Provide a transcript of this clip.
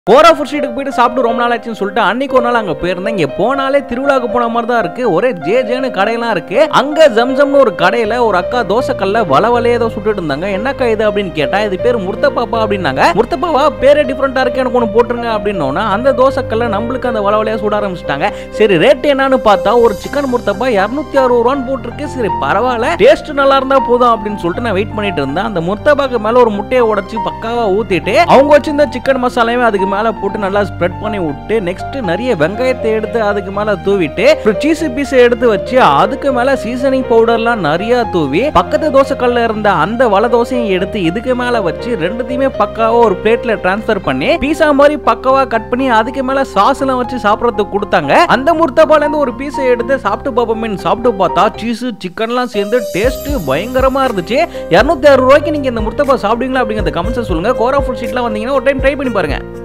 Bora food ஸ்ட்ரீட்டுக்கு போயிட்டு சாப்பிட்டு ரொம்ப நாள் ஆச்சுன்னு சொல்லிட்டு அன்னைக்கு ஒரு நாள் அங்க போயிருந்தேன் இங்க போனாலே திருவிழாக்கு போன மாதிரி தான் இருக்கு ஒரே ஜே ஜேன்னு கடையெல்லாம் இருக்கு அங்க ஜம்ஜம்னு ஒரு கடையில ஒரு அக்கா தோசை கல்ல வளவலே ஏதோ சுட்டுட்டு இருந்தாங்க என்னக்கா இது அப்படின்னு கேட்டா இது பேர் முர்த்தப்பாப்பா அப்படின்னாங்க முர்த்தப்பாவா பேரே டிஃப்ரெண்டா இருக்கு எனக்கு ஒன்று போட்டுருங்க அப்படின்னோன்னா அந்த தோசை கல்ல நம்மளுக்கு அந்த வளவலையா சுட ஆரம்பிச்சிட்டாங்க சரி ரேட் என்னன்னு பார்த்தா ஒரு சிக்கன் முர்த்தப்பா இரநூத்தி அறுபது ரூபான்னு போட்டிருக்கு சரி பரவாயில்ல டேஸ்ட் நல்லா இருந்தா போதும் அப்படின்னு சொல்லிட்டு நான் வெயிட் பண்ணிட்டு இருந்தேன் அந்த முர்த்தப்பாக்கு மேல ஒரு முட்டையை உடைச்சு பக்காவா ஊத்திட்டு அவங்க வச்சிருந்த சிக்கன் மசாலையுமே அதுக்கு மேல போட்டு நல்லா ஸ்ப்ரெட் பண்ணி விட்டு நெக்ஸ்ட் நிறைய வெங்காயத்தை எடுத்து அதுக்கு மேல தூவிட்டு சீஸ் பீஸ் எடுத்து வச்சு அதுக்கு மேல சீசனிங் பவுடர்லாம் நிறைய தூவி பக்கத்து தோசை கல்ல இருந்த அந்த வலை தோசையும் எடுத்து இதுக்கு மேல வச்சு ரெண்டுத்தையுமே பக்காவா ஒரு பிளேட்ல டிரான்ஸ்ஃபர் பண்ணி பீஸா மாதிரி பக்காவா கட் பண்ணி அதுக்கு மேல சாஸ் எல்லாம் வச்சு சாப்பிடறதுக்கு கொடுத்தாங்க அந்த முர்த்தபால இருந்து ஒரு பீஸை எடுத்து சாப்பிட்டு பார்ப்போமே சாப்பிட்டு பார்த்தா சீஸ் சிக்கன்லாம் சேர்ந்து டேஸ்ட் பயங்கரமா இருந்துச்சு இரநூத்தி அறுபது ரூபாய்க்கு நீங்க இந்த முர்த்தபா சாப்பிடுவீங்களா அப்படிங்கிற கமெண்ட்ஸ் சொல்லுங்க கோரா ஃபுட் ஸ்ட்ரீட்லாம் வந்தீங்கன்னா ஒரு டைம் ட்ரை பண்ணி பாருங்க